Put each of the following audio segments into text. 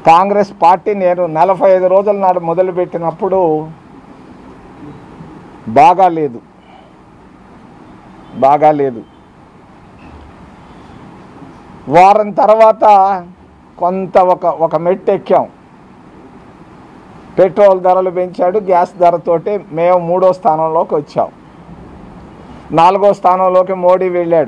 Congress party నేను నలభై ఐదు రోజుల నాడు మొదలుపెట్టినప్పుడు బాగా లేదు బాగా లేదు వారం తర్వాత కొంత ఒక ఒక మెట్టు ఎక్కాం పెట్రోల్ ధరలు పెంచాడు గ్యాస్ ధరతోటి మేము మూడో స్థానంలోకి వచ్చాం నాలుగో స్థానంలోకి మోడీ వెళ్ళాడు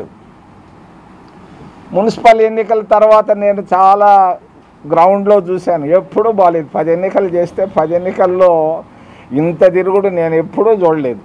మున్సిపల్ ఎన్నికల తర్వాత నేను చాలా గ్రౌండ్లో చూశాను ఎప్పుడూ బాగాలేదు పది ఎన్నికలు చేస్తే పది ఎన్నికల్లో ఇంత తిరుగుడు నేను ఎప్పుడూ చూడలేదు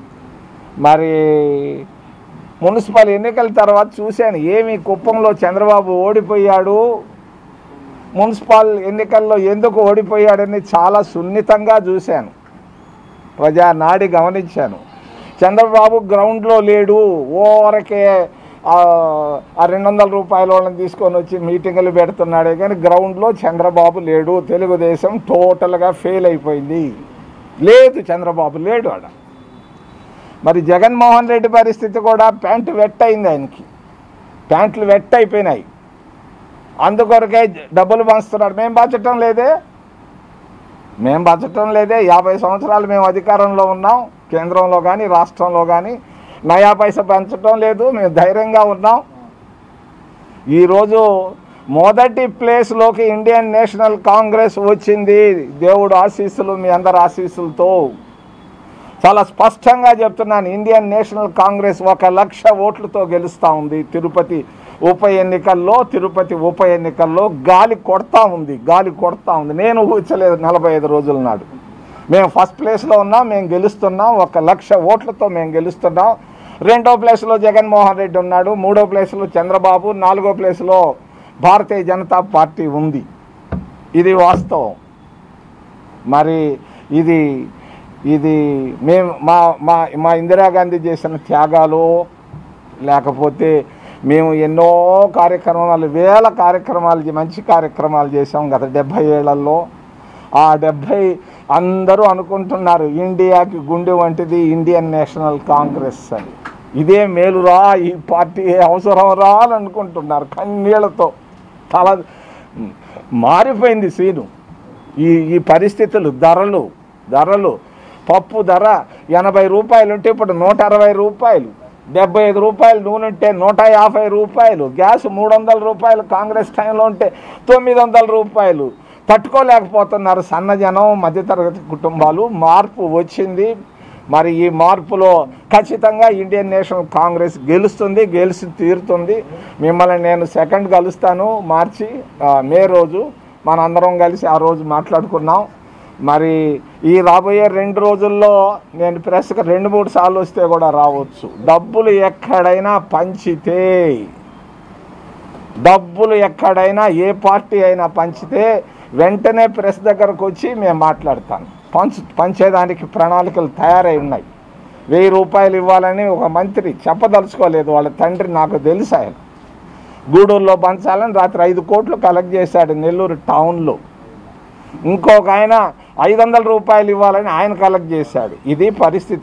మరి మున్సిపల్ ఎన్నికల తర్వాత చూశాను ఏమి కుప్పంలో చంద్రబాబు ఓడిపోయాడు మున్సిపల్ ఎన్నికల్లో ఎందుకు ఓడిపోయాడని చాలా సున్నితంగా చూశాను ప్రజా నాడి గమనించాను చంద్రబాబు గ్రౌండ్లో లేడు ఓరకే ఆ ఆ రెండు వందల రూపాయల వాళ్ళని తీసుకొని వచ్చి మీటింగులు పెడుతున్నాడే కానీ గ్రౌండ్లో చంద్రబాబు లేడు తెలుగుదేశం టోటల్గా ఫెయిల్ అయిపోయింది లేదు చంద్రబాబు లేడు ఆడ మరి జగన్మోహన్ రెడ్డి పరిస్థితి కూడా ప్యాంటు వెట్ అయింది ఆయనకి ప్యాంట్లు వెట్ అయిపోయినాయి అందుకొరకే డబ్బులు పంచుతున్నాడు మేము పంచటం లేదే మేము పంచటం లేదే యాభై సంవత్సరాలు మేము అధికారంలో ఉన్నాం కేంద్రంలో కానీ రాష్ట్రంలో కానీ నయా పైసా పెంచటం లేదు మేము ధైర్యంగా ఉన్నాం ఈరోజు మొదటి ప్లేస్లోకి ఇండియన్ నేషనల్ కాంగ్రెస్ వచ్చింది దేవుడు ఆశీస్సులు మీ అందరి ఆశీస్సులతో చాలా స్పష్టంగా చెప్తున్నాను ఇండియన్ నేషనల్ కాంగ్రెస్ ఒక లక్ష ఓట్లతో గెలుస్తూ ఉంది తిరుపతి ఉప ఎన్నికల్లో తిరుపతి ఉప ఎన్నికల్లో గాలి కొడతా ఉంది గాలి కొడతా ఉంది నేను ఊహించలేదు నలభై ఐదు రోజుల నాడు మేము ఫస్ట్ ప్లేస్లో ఉన్నాం మేము గెలుస్తున్నాం ఒక లక్ష ఓట్లతో మేము గెలుస్తున్నాం రెండో ప్లేస్లో జగన్మోహన్ రెడ్డి ఉన్నాడు మూడో ప్లేస్లో చంద్రబాబు నాలుగో ప్లేస్లో భారతీయ జనతా పార్టీ ఉంది ఇది వాస్తవం మరి ఇది ఇది మేము మా మా మా ఇందిరాగాంధీ చేసిన త్యాగాలు లేకపోతే మేము ఎన్నో కార్యక్రమాలు వేల కార్యక్రమాలు చే- మంచి కార్యక్రమాలు చేసాం గత డెబ్భై ఏళ్లలో ఆ డెబ్భై అందరూ అనుకుంటున్నారు ఇండియాకి గుండె వంటిది ఇండియన్ నేషనల్ కాంగ్రెస్ అని ఇదే మేలురా ఈ పార్టీ అవసరం రా అని అనుకుంటున్నారు కన్నీళ్లతో తల మారిపోయింది సీను ఈ ఈ పరిస్థితులు ధరలు ధరలు పప్పు ధర ఎనభై రూపాయలు ఉంటే ఇప్పుడు నూట అరవై రూపాయలు డెబ్బై ఐదు రూపాయలు నూనె ఉంటే నూట యాభై రూపాయలు గ్యాస్ మూడు వందల రూపాయలు కాంగ్రెస్ టైంలో ఉంటే తొమ్మిది వందల రూపాయలు తట్టుకోలేకపోతున్నారు సన్నజనం మధ్యతరగతి కుటుంబాలు మార్పు వచ్చింది మరి ఈ మార్పులో ఖచ్చితంగా ఇండియన్ నేషనల్ కాంగ్రెస్ గెలుస్తుంది గెలిచి తీరుతుంది మిమ్మల్ని నేను సెకండ్ కలుస్తాను మార్చి ఆ, మే రోజు మనందరం కలిసి ఆ రోజు మాట్లాడుకున్నాం మరి ఈ రాబోయే రెండు రోజుల్లో నేను ప్రెస్కి రెండు మూడు సార్లు వస్తే కూడా రావచ్చు డబ్బులు ఎక్కడైనా పంచితే డబ్బులు ఎక్కడైనా ఏ పార్టీ అయినా పంచితే వెంటనే ప్రెస్ దగ్గరకు వచ్చి మేము మాట్లాడతాను పంచు పంచేదానికి ప్రణాళికలు తయారై ఉన్నాయి వెయ్యి రూపాయలు ఇవ్వాలని ఒక మంత్రి చెప్పదలుచుకోలేదు వాళ్ళ తండ్రి నాకు తెలుసు ఆయన గూడూరులో పంచాలని రాత్రి ఐదు కోట్లు కలెక్ట్ చేశాడు నెల్లూరు టౌన్లో ఇంకొక ఆయన ఐదు వందల రూపాయలు ఇవ్వాలని ఆయన కలెక్ట్ చేశాడు ఇది పరిస్థితి